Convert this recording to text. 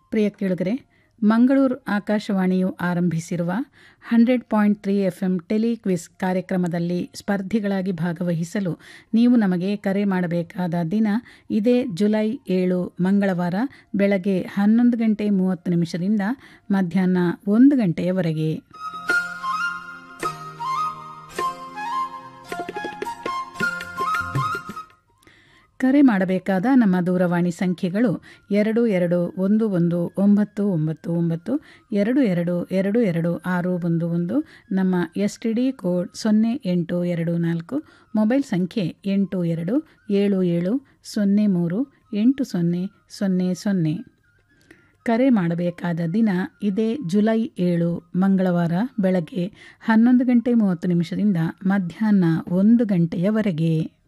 ಪ್ರಿಯ ಕೇಳುಗರೆ ಮಂಗಳೂರು ಆಕಾಶವಾಣಿಯು ಆರಂಭಿಸಿರುವ hundred point three F M telequiz ಕಾರ್ಯಕ್ರಮದಲ್ಲಿ ಸ್ಪರ್ಧಿಗಳಾಗಿ ಭಾಗವಹಿಸಲು ನೀವು ನಮಗೆ ಕರೆ ಮಾಡಬೇಕಾದ ದಿನ ಇದೇ ಜುಲೈ ಏಳು ಮಂಗಳವಾರ ಬೆಳಗ್ಗೆ ಹನ್ನೊಂದು ಗಂಟೆ ಮೂವತ್ತು ನಿಮಿಷದಿಂದ ಮಧ್ಯಾಹ್ನ ಒಂದು ಗಂಟೆಯವರೆಗೆ ಕರೆ ಮಾಡಬೇಕಾದ ನಮ್ಮ ದೂರವಾಣಿ ಸಂಖ್ಯೆಗಳು ಎರಡು ಎರಡು ಒಂದು ಒಂದು ಒಂಬತ್ತು ಒಂಬತ್ತು ಒಂಬತ್ತು ಎರಡು ಎರಡು ಎರಡು ಎರಡು ಆರು ಒಂದು ಒಂದು ನಮ್ಮ ಎಸ್ ಟಿ ಡಿ ಕೋಡ್ ಸೊನ್ನೆ ಎಂಟು ಎರಡು ನಾಲ್ಕು ಮೊಬೈಲ್ ಸಂಖ್ಯೆ ಎಂಟು ಎರಡು ಏಳು ಏಳು ಸೊನ್ನೆ ಮೂರು ಎಂಟು ಸೊನ್ನೆ ಸೊನ್ನೆ ಸೊನ್ನೆ ಕರೆ ಮಾಡಬೇಕಾದ ದಿನ ಇದೇ ಜುಲೈ ಏಳು ಮಂಗಳವಾರ ಬೆಳಗ್ಗೆ ಹನ್ನೊಂದು ಗಂಟೆ ಮೂವತ್ತು ನಿಮಿಷದಿಂದ ಮಧ್ಯಾಹ್ನ ಒಂದು ಗಂಟೆಯವರೆಗೆ